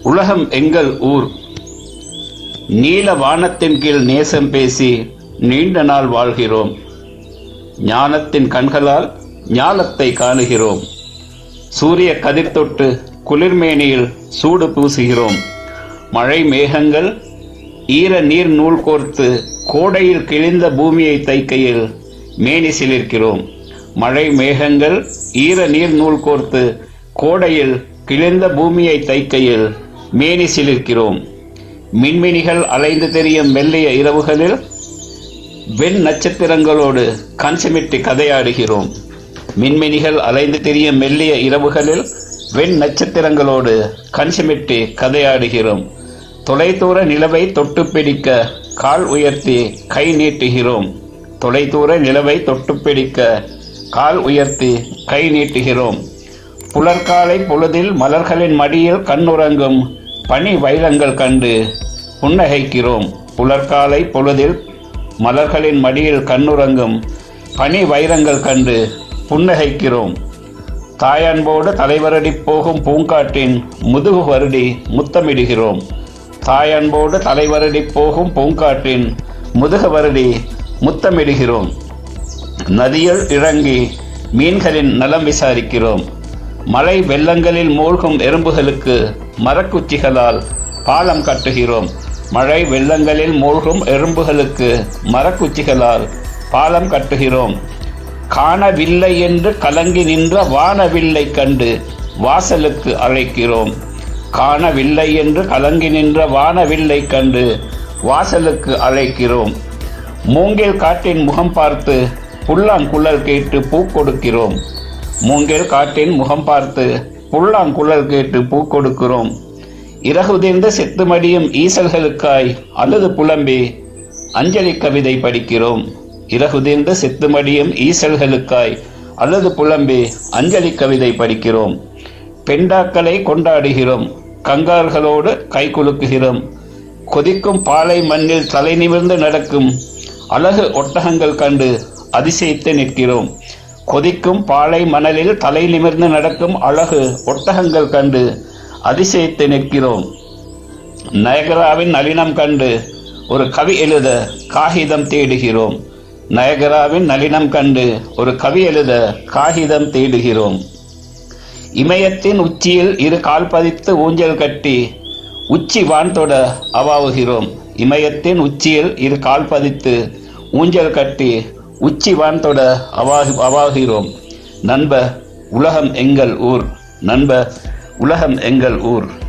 உலகம் எங்கள் ஊர் நீல வானத்தின் கீழ் நேசம் பேசி நீண்ட நாள் வாழ்கிறோம் ஞானத்தின் கண்களால் ஞானத்தை காணுகிறோம் சூரிய கதிர் தொட்டு குளிர்மேனியில் சூடு பூசுகிறோம் மழை மேகங்கள் ஈர நீர் நூல் கோர்த்து கோடையில் கிழிந்த பூமியை தைக்கையில் மேனி சிலிர்க்கிறோம் மழை மேகங்கள் ஈர நீர் நூல் கோர்த்து கோடையில் கிழிந்த பூமியை தைக்கையில் மேனி சிலிர்க்கிறோம் மின்மினிகள் அலைந்து தெரியும் மெல்லிய இரவுகளில் வெண் நட்சத்திரங்களோடு கன்சிமிட்டி கதையாடுகிறோம் மின்மினிகள் அலைந்து திரியும் மெல்லிய இரவுகளில் வெண் நட்சத்திரங்களோடு கன்சிமிட்டி கதையாடுகிறோம் தொலைதூர நிலவை தொட்டு பிடிக்க கால் உயர்த்தி கை நீட்டுகிறோம் தொலைதூர நிலவை தொட்டு பிடிக்க கால் உயர்த்தி கை நீட்டுகிறோம் புலர்காலை பொழுதில் மலர்களின் மடியில் கண்ணுறங்கும் பனி வைரங்கள் கண்டு புன்னகைக்கிறோம் புலர்காலை பொழுதில் மலர்களின் மடியில் கண்ணுறங்கும் பனி வைரங்கள் கண்டு புன்னகைக்கிறோம் தாயன்போடு தலைவரடி போகும் பூங்காட்டின் முதுகு வருடி முத்தமிடுகிறோம் தாயன்போடு தலைவரடி போகும் பூங்காட்டின் முதுகு வருடி முத்தமிடுகிறோம் நதியில் இறங்கி மீன்களின் நலம் விசாரிக்கிறோம் மழை வெள்ளங்களில் மூழ்கும் எறும்புகளுக்கு மரக்குச்சிகளால் பாலம் கட்டுகிறோம் மழை வெள்ளங்களில் மூழ்கும் எறும்புகளுக்கு மரக்குச்சிகளால் பாலம் கட்டுகிறோம் காணவில்லை என்று கலங்கி நின்ற வானவில்லை கண்டு வாசலுக்கு அழைக்கிறோம் காணவில்லை என்று கலங்கி நின்ற வானவில்லை கண்டு வாசலுக்கு அழைக்கிறோம் மூங்கில் காட்டின் முகம் பார்த்து புல்லாங்குழல் கேட்டு பூ கொடுக்கிறோம் மூங்கில் காட்டின் முகம் பார்த்து புல்லாங்குழல் கேட்டு பூ கொடுக்கிறோம் இறகுதிர்ந்து செத்து மடியும் ஈசல்களுக்காய் அழுது புலம்பி அஞ்சலி கவிதை படிக்கிறோம் இறகுதிர்ந்து செத்து மடியும் ஈசல்களுக்காய் அழுது புலம்பி அஞ்சலி கவிதை படிக்கிறோம் பெண்டாக்களை கொண்டாடுகிறோம் கங்கார்களோடு கை குலுக்குகிறோம் கொதிக்கும் பாலை மண்ணில் தலை நிமிர்ந்து நடக்கும் அழகு ஒட்டகங்கள் கண்டு அதிசயித்து நிற்கிறோம் கொதிக்கும் பாலை மணலில் தலை நிமிர்ந்து நடக்கும் அழகு ஒட்டகங்கள் கண்டு அதிசயித்து நிற்கிறோம் நயகராவின் நளினம் கண்டு ஒரு கவி எழுத காகிதம் தேடுகிறோம் நயகராவின் நளினம் கண்டு ஒரு கவி எழுத காகிதம் தேடுகிறோம் இமயத்தின் உச்சியில் இரு கால் பதித்து ஊஞ்சல் கட்டி உச்சி வான்தொட அவாவுகிறோம் இமயத்தின் உச்சியில் இரு கால் பதித்து ஊஞ்சல் கட்டி உச்சி வான்தொட அவாகு அவாகிறோம் நண்ப உலகம் எங்கள் ஊர் நண்ப உலகம் எங்கள் ஊர்